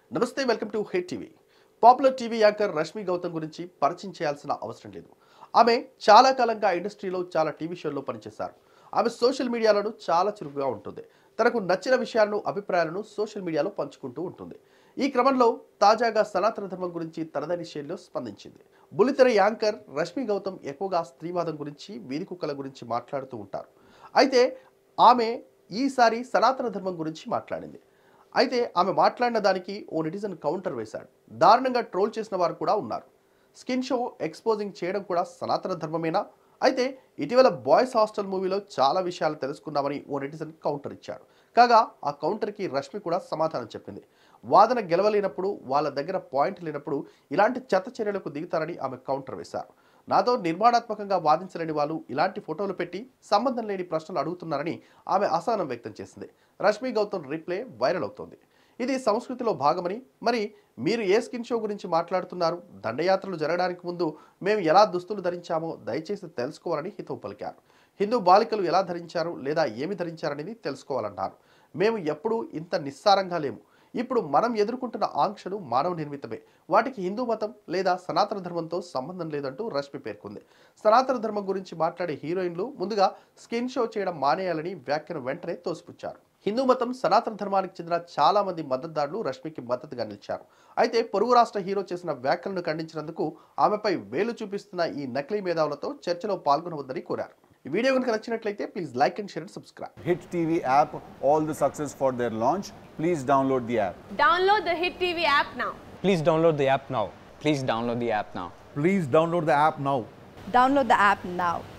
నమస్తే welcome to head TV popular TV anchor Rashmi Gautam గురించి పరిచయం చేయాల్సిన అవసరం లేదు ఆమె చాలా కాలంగా ఇండస్ట్రీలో చాలా టీవీ షోల్లో పనిచేశారు ఆమె సోషల్ మీడియాలోనూ చాలా చురుకుగా ఉంటుంది తనకు నచ్చిన విషయాలను అభిప్రాయాలను సోషల్ మీడియాలో పంచుకుంటూ ఉంటుంది ఈ క్రమంలో తాజాగా సనాతన ధర్మం గురించి తనదైన శైలిలో స్పందించింది బుల్లితెర యాంకర్ రష్మి గౌతమ్ ఎక్కువగా స్త్రీవాదం గురించి వీధి కుక్కల గురించి మాట్లాడుతూ ఉంటారు అయితే ఆమె ఈసారి సనాతన ధర్మం గురించి మాట్లాడింది అయితే ఆమె మాట్లాడిన దానికి ఓ నెటిజన్ కౌంటర్ వేశాడు దారుణంగా ట్రోల్ చేసిన వారు కూడా ఉన్నారు స్కిన్ షో ఎక్స్పోజింగ్ చేయడం కూడా సనాతన ధర్మమేనా అయితే ఇటీవల బాయ్స్ హాస్టల్ మూవీలో చాలా విషయాలు తెలుసుకున్నామని ఓ నెటిజన్ కౌంటర్ ఇచ్చాడు కాగా ఆ కౌంటర్కి రష్మి కూడా సమాధానం చెప్పింది వాదన గెలవలేనప్పుడు వాళ్ళ దగ్గర పాయింట్ లేనప్పుడు ఇలాంటి చెత్త చర్యలకు దిగుతారని ఆమె కౌంటర్ వేశారు నాతో నిర్మాణాత్మకంగా వాదించలేని వాళ్ళు ఇలాంటి ఫోటోలు పెట్టి సంబంధం లేని ప్రశ్నలు అడుగుతున్నారని ఆమె అసహనం వ్యక్తం చేసింది రష్మి గౌతమ్ రిప్లే వైరల్ అవుతోంది ఇది సంస్కృతిలో భాగమని మరి మీరు ఏ స్కిన్ షో గురించి మాట్లాడుతున్నారు దండయాత్రలు జరగడానికి ముందు మేము ఎలా దుస్తులు ధరించామో దయచేసి తెలుసుకోవాలని హితవు పలికారు హిందూ బాలికలు ఎలా ధరించారు లేదా ఏమి ధరించారనేది తెలుసుకోవాలన్నారు మేము ఎప్పుడూ ఇంత నిస్సారంగా లేము ఇప్పుడు మనం ఎదుర్కొంటున్న ఆంక్షలు మానవ నిర్మితమే వాటికి హిందూ మతం లేదా సనాతన ధర్మంతో సంబంధం లేదంటూ రష్మి పేర్కొంది సనాతన ధర్మం గురించి మాట్లాడే హీరోయిన్లు ముందుగా స్కిన్ షో చేయడం మానేయాలని వ్యాఖ్యను వెంటనే తోసిపుచ్చారు హిందూ మతం సనాతన ధర్మానికి చెందిన చాలా మంది మద్దతుదారులు రష్మికి మద్దతుగా నిలిచారు అయితే పొరుగు రాష్ట్ర హీరో చేసిన వ్యాఖ్యలను ఖండించినందుకు ఆమెపై వేలు చూపిస్తున్న ఈ నకిలీ మేధావులతో చర్చలో పాల్గొనవద్దని కోరారు ఈ వీడియో కనుక నచ్చినట్లయితే please like and share and subscribe Hit TV app, all the success for their launch. Please download the app. Download the Hit TV app now. Please download the app now. Please download the app now. Please download the app now. Download the app now.